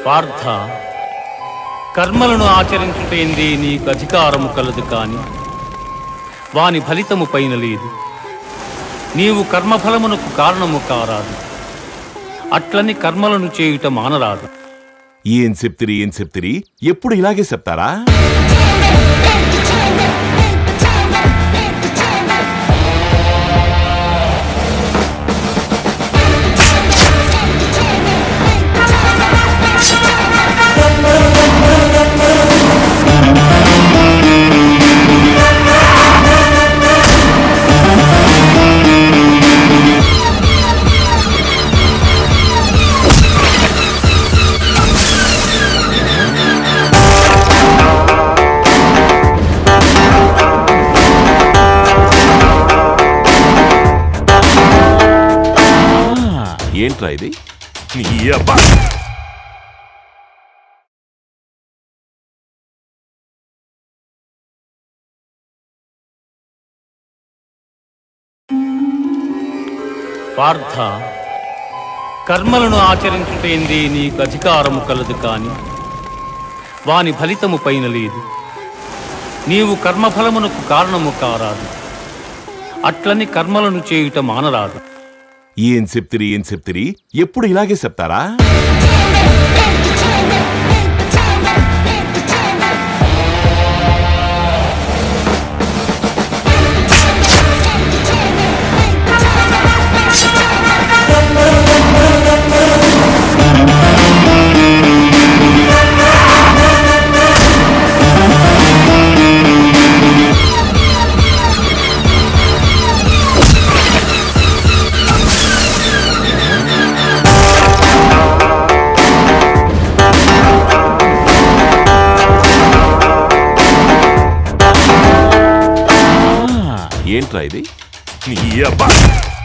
పార్థ కర్మలను ఆచరించుటేంది నీకు అధికారము కలదు కాని వాని ఫలితము పైన లేదు నీవు కర్మఫలమునకు కారణము కారాదు అట్లని కర్మలను చేయుట మానరాదు ఏం చెప్తిరి ఏం చెప్తిరి ఎప్పుడు ఇలాగే చెప్తారా ఏంట్రా ఇది నీ అబ్బా పార్థ కర్మలను ఆచరించుటేంది నీకు అధికారము కలదు కాని వాని ఫలితము పైన లేదు నీవు కర్మఫలమునకు కారణము కారాదు అట్లని కర్మలను చేయుట మానరాదు ఏం చెప్తిరి ఏం చెప్తిరి ఎప్పుడు ఇలాగే చెప్తారా ఏంట్రా ఇది నీ అబ్బా